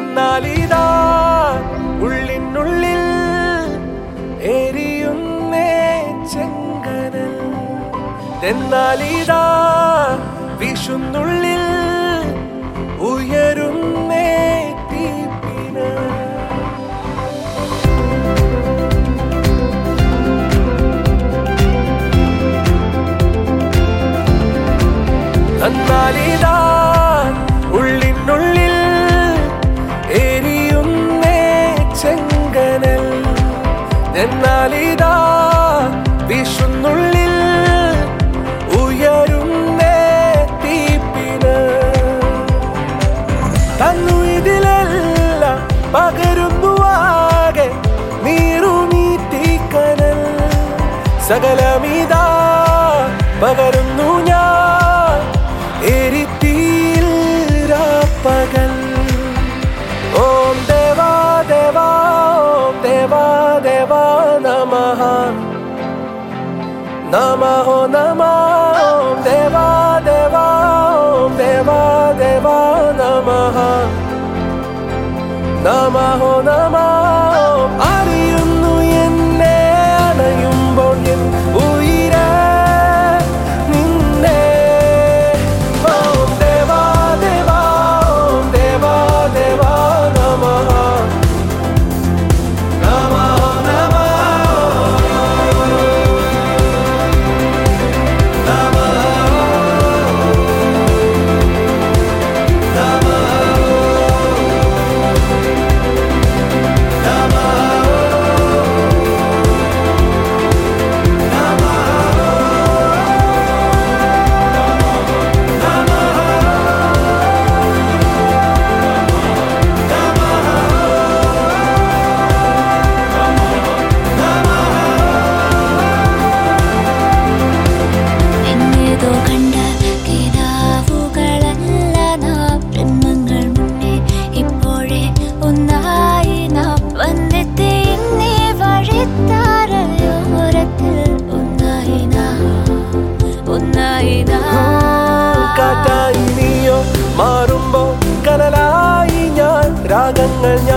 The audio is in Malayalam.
തന്നാലിതാ ഉള്ളിനുള്ളിൽ എരിയുന്നേ ചെങ്കനൽ തെന്നാലിതാ വിഷുന്നുള്ളിൽ ഉയരുന്നേ തീപ്പിന തന്നാലിതാ ഉള്ളിനുള്ളിൽ എരിയുന്നേ ചെങ്കനൽ എന്നാലിതാ വിഷുന്നുള്ളിൽ ഉയരുന്നേ തീപ്പിന തന്നു ഇതിലെല്ലാം പകരുന്നു ആകെ നീറുമീ തീക്കനൽ സകലമിതാ പകരുന്നു ഞാൻ എരിത്തീൽ പകൽ ഓം ദേവാ ദേവാ ഓം ദേവാ ദേവാ നമഃ നമോ നമ ഓം ദേവാ ദേവാ ഓം ദേവാ ദേവാ നമഃ നമോ നമ ഓം അറിയുന്നു എന്നെ അണയുമ്പോൾ എൻ ഉയിരേ നിന്നെ ഓം ദേവാ ദേവാ ഓം ദേവാ ദേവാ നമഃ നമോ നമ എന്നേതോ കണ്ട കിനാവുകളല്ല നാം ജന്മങ്ങൾ മുന്നേ ഇപ്പോഴേ ഒന്നായി നാം വന്നെത്തി ഇന്നീ വഴിത്താരയോരത്തിൽ ഒന്നായി നാം ഒന്നായി നാം കാറ്റായി നീയോ മാറുമ്പോ കനലായി ഞാൻ രാഗങ്ങൾ